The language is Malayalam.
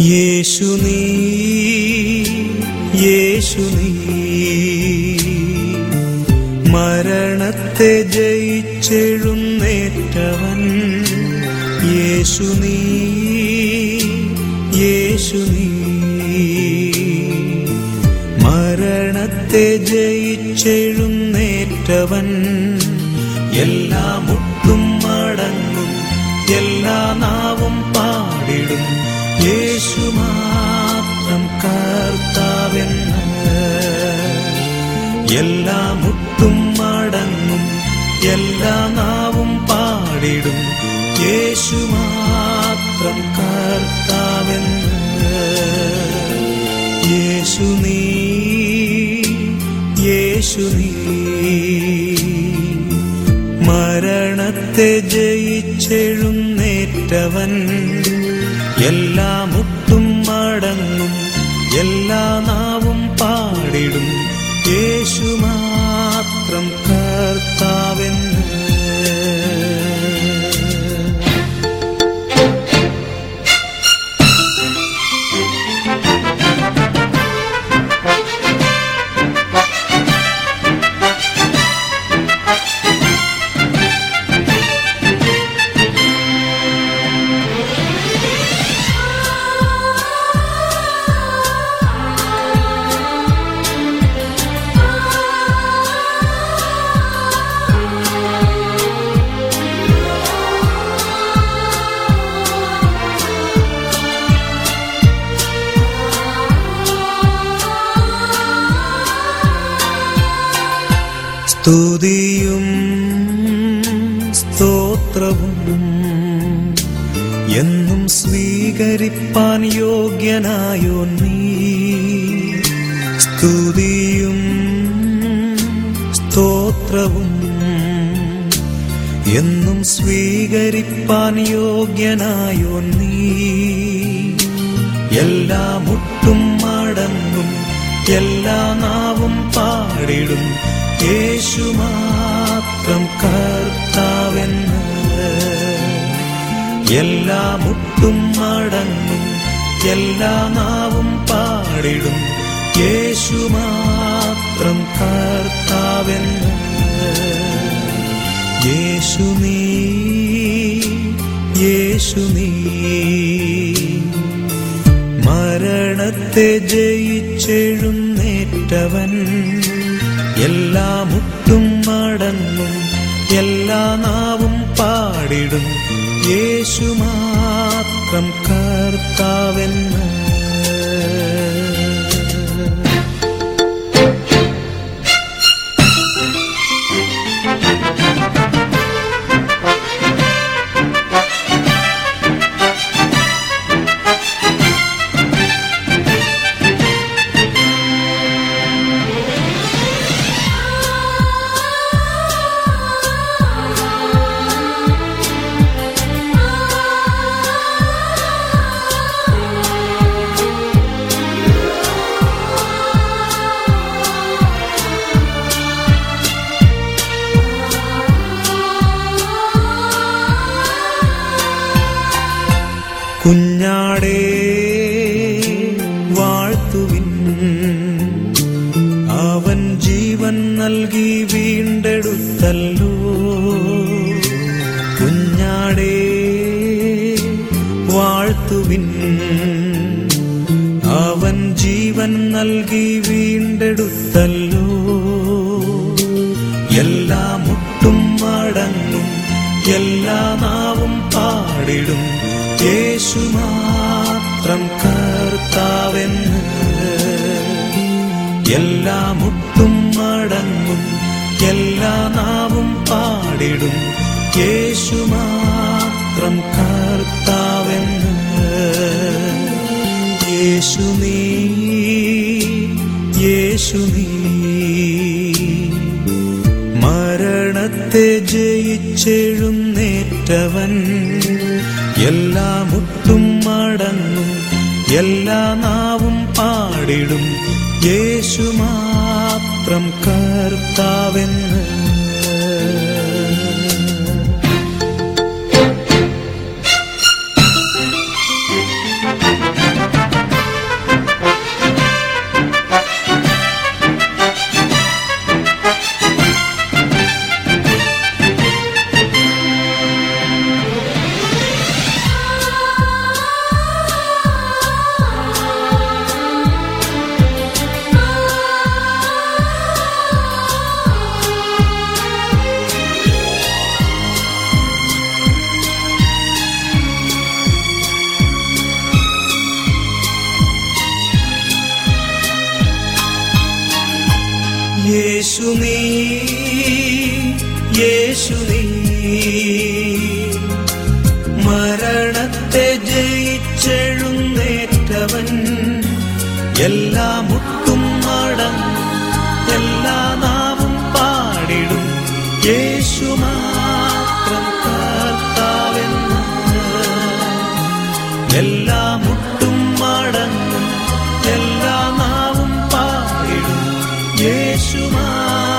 യേശു നീ യേശു നീ മരണത്തെ ജയിച്ചെഴുന്നേറ്റവൻ യേശു നീ യേശു നീ മരണത്തെ ജയിച്ചെഴുന്നേറ്റവൻ എല്ലാ മുട്ടും മടങ്ങും എല്ലാ നാവും പാടിടും യേശു മാത്രം കർത്താവെന്ന് എല്ലാ മുട്ടും മടങ്ങും എല്ലാ നാവും പാടിടും യേശു മാത്രം കർത്താവെന്ന് യേശു നീ യേശു നീ മരണത്തെ ജയിച്ചെഴുന്നേറ്റവൻ എല്ലാ മുട്ടും മടങ്ങും എല്ലാ നാവും പാടിടും യേശു മാത്രം കർത്താവെന്ന് സ്തുതിയും സ്തോത്രവും എന്നും സ്വീകരിപ്പാൻ യോഗ്യനായോ നീ സ്തുതിയും സ്തോത്രവും എന്നും സ്വീകരിപ്പാൻ യോഗ്യനായോ നീ എല്ലാ മുട്ടും മടങ്ങും എല്ലാ നാവും പാടിടും യേശു മാത്രം കർത്താവെന്ന് എല്ലാ മുട്ടും മടങ്ങും എല്ലാ നാവും പാടിടും യേശു മാത്രം കർത്താവെന്ന് യേശു നീ യേശു നീ മരണത്തെ ജയിച്ചെഴുന്നേറ്റവൻ എല്ലാ മുട്ടും മടങ്ങും എല്ലാ നാവും പാടിടും യേശു മാത്രം കർത്താവെന്ന് കുഞ്ഞാടേ വാഴ്ത്തുവിൻ അവൻ ജീവൻ നൽകി വീണ്ടെടുത്തല്ലോ കുഞ്ഞാടേ വാഴ്ത്തുവിൻ അവൻ ജീവൻ നൽകി വീണ്ടെടുത്തല്ലോ എല്ലാ മുട്ടും മടങ്ങും എല്ലാ നാവും പാടിടും യേശു മാത്രം കർത്താവെന്ന് എല്ലാ മുട്ടും മടങ്ങും എല്ലാ നാവും പാടിടും യേശു മാത്രം കർത്താവെന്ന് യേശു നീ യേശു നീ മരണത്തെ ജയിച്ചെഴുന്നേറ്റവൻ എല്ലാ മുട്ടും മടങ്ങും എല്ലാ നാവും പാടിടും യേശു മാത്രം കർത്താവെന്ന് Thank യേശു നീ യേശു നീ മരണത്തെ ജയിച്ചെഴുന്നേറ്റവൻ എല്ലാ മുട്ടും മടങ്ങും എല്ലാ നാവും പാടിടും യേശു മാത്രം കർത്താവെന്ന് എല്ലാ മുട്ടും മടങ്ങും എല്ലാ നാവും പാടിടും യേശു മാത്രം